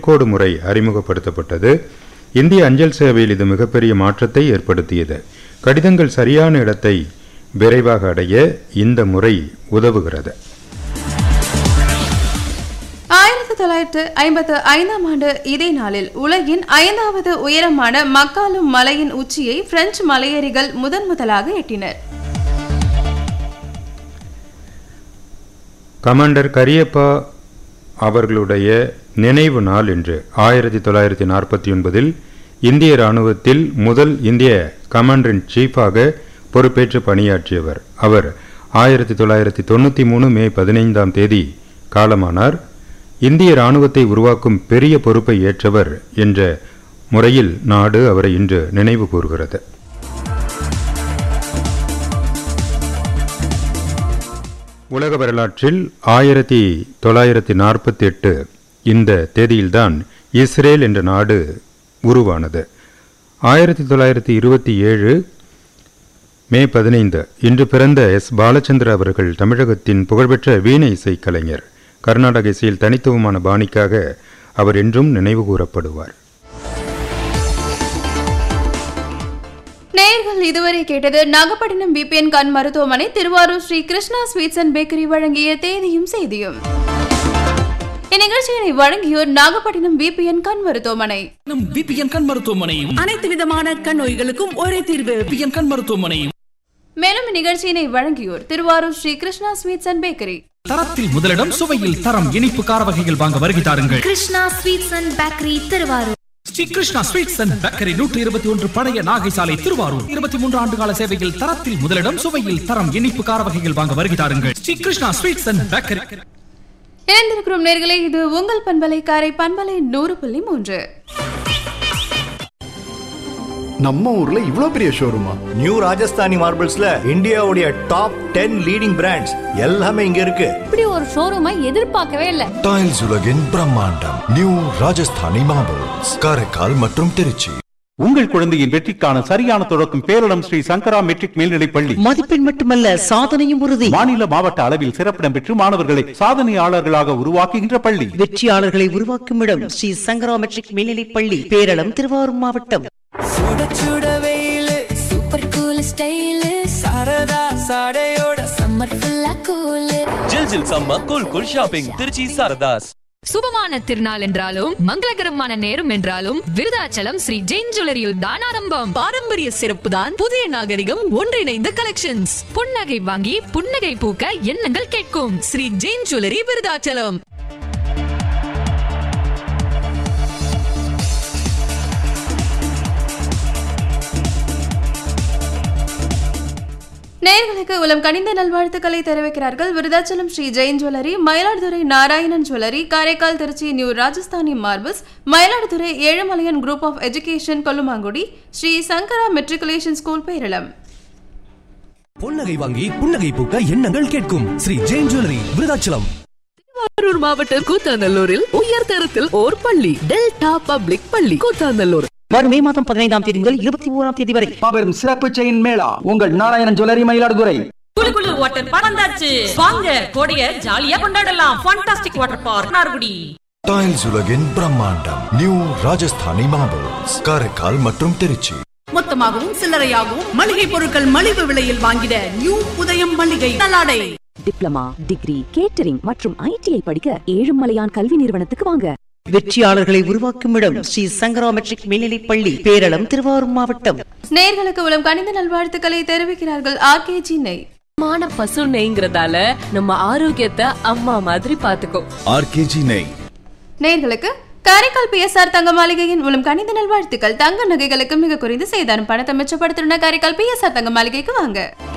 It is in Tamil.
எண்கோடு முறை அறிமுகப்படுத்தப்பட்டது இந்திய அஞ்சல் சேவையில் இது மிகப்பெரிய மாற்றத்தை ஏற்படுத்தியது கடிதங்கள் சரியான இடத்தை விரைவாக அடைய இந்த முறை உதவுகிறது ஆயிரத்தி தொள்ளாயிரத்து ஐம்பத்து ஐந்தாம் ஆண்டு இதே நாளில் உலகின் ஐந்தாவது உயரமான மக்காலும் மலையின் உச்சியை பிரெஞ்சு மலையேறிகள் முதன் முதலாக எட்டினர் கமாண்டர் கரியப்பா அவர்களுடைய நினைவு நாள் என்று ஆயிரத்தி தொள்ளாயிரத்தி நாற்பத்தி ஒன்பதில் இந்திய இராணுவத்தில் முதல் இந்திய கமாண்டர் இன் சீஃபாக பொறுப்பேற்று பணியாற்றியவர் அவர் ஆயிரத்தி தொள்ளாயிரத்தி தொண்ணூற்றி மூணு மே பதினைந்தாம் தேதி காலமானார் இந்திய இராணுவத்தை உருவாக்கும் பெரிய பொறுப்பை ஏற்றவர் என்ற முறையில் நாடு அவரை இன்று நினைவு கூறுகிறது உலக வரலாற்றில் ஆயிரத்தி தொள்ளாயிரத்தி நாற்பத்தி எட்டு இந்த தேதியில்தான் இஸ்ரேல் என்ற நாடு உருவானது ஆயிரத்தி தொள்ளாயிரத்தி இருபத்தி ஏழு மே பதினைந்து இன்று பிறந்த எஸ் பாலச்சந்திர அவர்கள் தமிழகத்தின் புகழ்பெற்ற வீணை இசை கலைஞர் கர்நாடக இசையில் தனித்துவமான பாணிக்காக அவர் என்றும் நினைவு கூறப்படுவார் நேயர்கள் இதுவரை கேட்டது நாகப்பட்டினம் பிபிஎன் கண் மருத்துவமனை Thiruvarur Sri Krishna sweets and bakery வழங்கிய தேதியும் செய்தியும் இந்நிகழ்ச்சியினை வழங்கியோர் நாகப்பட்டினம் பிபிஎன் கண் மருத்துவமனை நம் பிபிஎன் கண் மருத்துவமனை அனைத்து விதமான கண் நோய்களுக்கும் ஒரே தீர்வு பிபிஎன் கண் மருத்துவமனை மேலும் இந்நிகழ்ச்சியினை வழங்கியோர் Thiruvarur Sri Krishna sweets and bakery தரத்தில் முதலிடம் சுவையில் தரம் இனிப்பு கார வகைகள் வாங்க வருகை தாருங்கள் Krishna sweets and bakery Thiruvarur Sri Krishna sweets and bakery நூற்றி இருபத்தி ஒன்று பழைய நாகை சாலை திருவாரூர் இருபத்தி மூன்று ஆண்டு கால சேவையில் தரத்தில் முதலிடம் சுவையில் தரம் இனிப்பு கார வகைகள் வாங்க வருகை தாருங்கள் Sri Krishna sweets and bakery இணைந்திருக்கிறோம் நேர்களே இது உங்கள் பண்பலை காரை பண்பலை நூறு புள்ளி மூன்று நம்ம ஊர்ல இவ்ளோ பெரிய ஷோரூமா நியூ ராஜஸ்தானி மார்பிள்ஸ்ல இந்தியாவுடைய டாப் டென் லீடிங் பிராண்ட்ஸ் எல்லாமே இங்க இருக்கு இப்படி ஒரு ஷோரூமை எதிர்பார்க்கவே இல்ல டைல்ஸ் உலகின் பிரம்மாண்டம் நியூ ராஜஸ்தானி மார்பிள்ஸ் காரைக்கால் மற்றும் திருச்சி உங்கள் குழந்தையின் வெற்றிக்கான சரியான தொடக்கம் பேரிடம் ஸ்ரீ சங்கரா மெட்ரிக் மேல்நிலைப் பள்ளி மதிப்பெண் மட்டுமல்ல சாதனையும் உறுதி மாநில மாவட்ட அளவில் சிறப்பிடம் பெற்று மாணவர்களை சாதனையாளர்களாக உருவாக்குகின்ற பள்ளி வெற்றியாளர்களை உருவாக்கும் இடம் ஸ்ரீ சங்கரா மெட்ரிக் மேல்நிலைப் பள்ளி பேரளம் திருவாரூர் மாவட்டம் சூப்பர் கூல் ஸ்டைல் சாரதா சாடையோட சம்மர் ஃபுல்லா கூல் ஜில் ஜில் சம்ம cool cool shopping Trichy Saradhas சுபமான திருநாள் என்றாலும் மங்களகரமான நேரம் என்றாலும் விருதாச்சலம் ஸ்ரீ ஜெயின் ஜுவல்லரியில் தான் ஆரம்பம் பாரம்பரிய சிறப்பு தான் புதிய நாகரிகம் ஒன்றிணைந்த கலெக்ஷன்ஸ் புன்னகை வாங்கி புன்னகை பூக்க எண்ணங்கள் கேட்கும் ஸ்ரீ ஜெயின் ஜுவல்லரி விருதாச்சலம் நேர்களுக்கு உலம் கனிந்த நல்வாழ்த்துக்களை தெரிவிக்கிறார்கள் Virudhachalam Sri Jain jewellery Mayiladuthurai Narayanan jewellery Karaikal Trichy new Rajasthani marbles Mayiladuthurai Ezhumalaiyan group of education Kollumangudi Sri Sankara matriculation school Peralam புன்னகை வாங்கி புன்னகை பூக்க எண்ணங்கள் கேட்கும் ஸ்ரீ ஜெயின் ஜுவல்லரி விருதாச்சலம் திருவாரூர் மாவட்டம் கூத்தாநல்லூரில் உயர் தரத்தில் ஓர் பள்ளி டெல்டா பப்ளிக் பள்ளி கூத்தாநல்லூர் வரும் மே மாதம் பதினைந்தாம் தேதி முதல் இருபத்தி ஓராம் தேதி வரை மாபெரும் சிறப்பு செயின் மேளா உங்கள் நாராயணன் ஜுவல்லரி மயிலாடுதுறை குளு குளு வாட்டர் பார்க் வந்தாச்சு வாங்க கோடைய ஜாலியா கொண்டாடலாம் fantastic water park Narkudi tiles உலகின் பிரம்மாண்டம் நியூ ராஜஸ்தானி மார்பிள்ஸ் காரைக்கால் மற்றும் திருச்சி மொத்தமாகவும் சில்லறையாகவும் மளிகை பொருட்கள் மலிவு விலையில் வாங்கிட நியூ உதயம் மளிகை நல்லாடை டிப்ளமா டிகிரி கேட்டரிங் மற்றும் ஐடிஐ படிக்க ஏழுமலையான் கல்வி நிறுவனத்துக்கு வாங்க வெற்றியாளர்களை உருவாக்கும் இடம் ஸ்ரீ சங்கரா மெட்ரிக் மேல்நிலைப் பள்ளி பேரளம் திருவாரூர் மாவட்டம் நேர்களுக்கு உலம் கனிந்த நல்வாழ்த்துக்களை தெரிவிக்கிறார்கள் ஆர்கேஜி நெய் மான பசு நெய்ங்கிறதால நம்ம ஆரோக்கியத்தை அம்மா மாதிரி பாத்துக்கோ ஆர்கேஜி நெய் நேர்களுக்கு காரைக்கால் பிஎஸ்ஆர் தங்க மாளிகையின் மூலம் கணித நல்வாழ்த்துக்கள் தங்க நகைகளுக்கு மிக குறைந்த செய்தாரும் பணத்தை மிச்சப்படுத்தணும்னா காரைக்கால் பிஎஸ்ஆர் தங்க மாளிகைக்கு வாங்க